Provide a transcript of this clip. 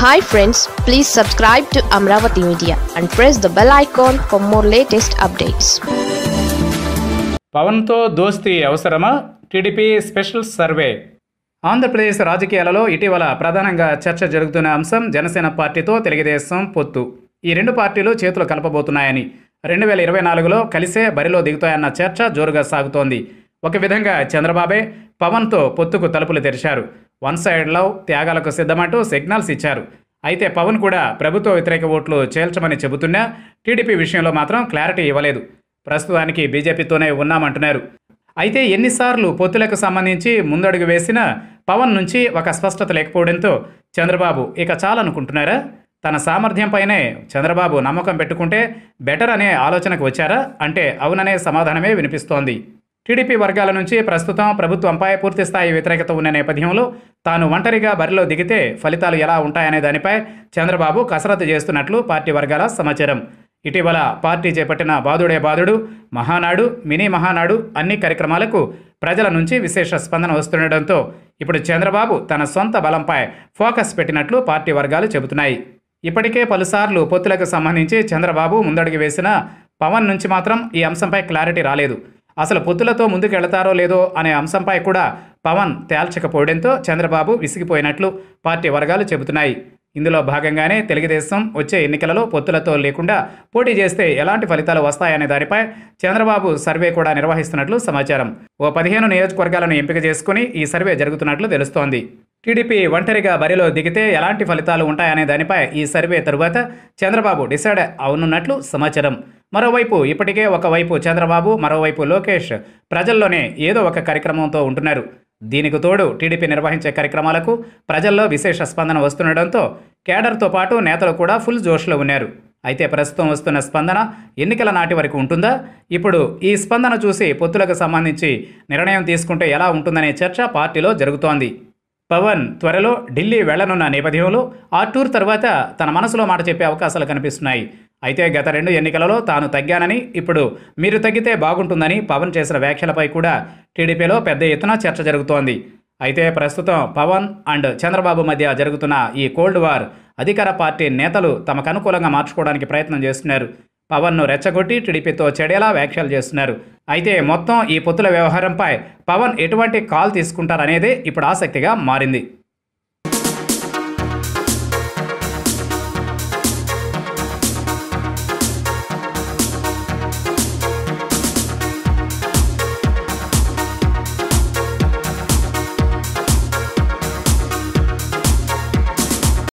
hi friends please subscribe to Amaravati media and press the bell icon for more latest updates పవన్తో దోస్తీ అవసరమా TDP special survey Andhra Pradesh రాజకీయాలలో ఇటీవల ప్రధానంగా చర్చ జరుగుతున్న అంశం జనసేన పార్టీతో తెలుగుదేశం పొత్తు ఈ రెండు పార్టీలు చేతులు కలపబోతున్నాయని రెండు వేల ఇరవై నాలుగులో కలిసే బరిలో దిగుతాయన్న చర్చ జోరుగా సాగుతోంది ఒక విధంగా చంద్రబాబే పవన్తో పొత్తుకు తలుపులు తెరిచారు వన్ సైడ్ లవ్ త్యాగాలకు సిద్ధమంటూ సిగ్నల్స్ ఇచ్చారు అయితే పవన్ కూడా ప్రభుత్వ వ్యతిరేక ఓట్లు చేల్చమని చెబుతున్నా టీడీపీ విషయంలో మాత్రం క్లారిటీ ఇవ్వలేదు ప్రస్తుతానికి బీజేపీతోనే ఉన్నామంటున్నారు అయితే ఎన్నిసార్లు పొత్తులకు సంబంధించి ముందడుగు వేసినా పవన్ నుంచి ఒక స్పష్టత లేకపోవడంతో చంద్రబాబు ఇక చాలనుకుంటున్నారా తన సామర్థ్యంపైనే చంద్రబాబు నమ్మకం పెట్టుకుంటే బెటర్ అనే ఆలోచనకు వచ్చారా అంటే అవుననే సమాధానమే వినిపిస్తోంది టీడీపీ వర్గాల నుంచి ప్రస్తుతం ప్రభుత్వంపై పూర్తిస్థాయి వ్యతిరేకత ఉన్న నేపథ్యంలో తాను ఒంటరిగా బరిలో దిగితే ఫలితాలు ఎలా ఉంటాయనే దానిపై చంద్రబాబు కసరత్తు చేస్తున్నట్లు పార్టీ వర్గాల సమాచారం ఇటీవల పార్టీ చేపట్టిన బాదుడే బాదుడు మహానాడు మినీ మహానాడు అన్ని కార్యక్రమాలకు ప్రజల నుంచి విశేష స్పందన వస్తుండటంతో ఇప్పుడు చంద్రబాబు తన సొంత బలంపై ఫోకస్ పెట్టినట్లు పార్టీ వర్గాలు చెబుతున్నాయి ఇప్పటికే పలుసార్లు పొత్తులకు సంబంధించి చంద్రబాబు ముందడుగు వేసిన పవన్ నుంచి మాత్రం ఈ అంశంపై క్లారిటీ రాలేదు అసలు పొత్తులతో ముందుకు వెళతారో లేదో అనే అంశంపై కూడా పవన్ తేల్చకపోవడంతో చంద్రబాబు విసిగిపోయినట్లు పార్టీ వర్గాలు చెబుతున్నాయి ఇందులో భాగంగానే తెలుగుదేశం వచ్చే ఎన్నికలలో పొత్తులతో లేకుండా పోటీ చేస్తే ఎలాంటి ఫలితాలు వస్తాయనే దానిపై చంద్రబాబు సర్వే కూడా నిర్వహిస్తున్నట్లు సమాచారం ఓ పదిహేను నియోజకవర్గాలను ఎంపిక చేసుకుని ఈ సర్వే జరుగుతున్నట్లు తెలుస్తోంది టీడీపీ ఒంటరిగా బరిలో దిగితే ఎలాంటి ఫలితాలు ఉంటాయనే దానిపై ఈ సర్వే తరువాత చంద్రబాబు డిసైడ్ అవునున్నట్లు సమాచారం మరోవైపు ఇప్పటికే ఒకవైపు చంద్రబాబు మరోవైపు లోకేష్ ప్రజల్లోనే ఏదో ఒక కార్యక్రమంతో ఉంటున్నారు దీనికి తోడు టీడీపీ నిర్వహించే కార్యక్రమాలకు ప్రజల్లో విశేష స్పందన వస్తుండటంతో కేడర్తో పాటు నేతలు కూడా ఫుల్ జోష్లో ఉన్నారు అయితే ప్రస్తుతం వస్తున్న స్పందన ఎన్నికల నాటి వరకు ఉంటుందా ఇప్పుడు ఈ స్పందన చూసి పొత్తులకు సంబంధించి నిర్ణయం తీసుకుంటే ఎలా ఉంటుందనే చర్చ పార్టీలో జరుగుతోంది పవన్ త్వరలో ఢిల్లీ వెళ్లనున్న నేపథ్యంలో ఆ టూర్ తర్వాత తన మనసులో మాట చెప్పే అవకాశాలు కనిపిస్తున్నాయి అయితే గత రెండు ఎన్నికలలో తాను తగ్గానని ఇప్పుడు మీరు తగ్గితే బాగుంటుందని పవన్ చేసిన వ్యాఖ్యలపై కూడా టీడీపీలో పెద్ద ఎత్తున చర్చ జరుగుతోంది అయితే ప్రస్తుతం పవన్ అండ్ చంద్రబాబు మధ్య జరుగుతున్న ఈ కోల్డ్ వార్ అధికార పార్టీ నేతలు తమకు అనుకూలంగా మార్చుకోవడానికి ప్రయత్నం చేస్తున్నారు పవన్ను రెచ్చగొట్టి టీడీపీతో చెడేలా వ్యాఖ్యలు చేస్తున్నారు అయితే మొత్తం ఈ పొత్తుల వ్యవహారంపై పవన్ ఎటువంటి కాల్ తీసుకుంటారనేదే ఇప్పుడు ఆసక్తిగా మారింది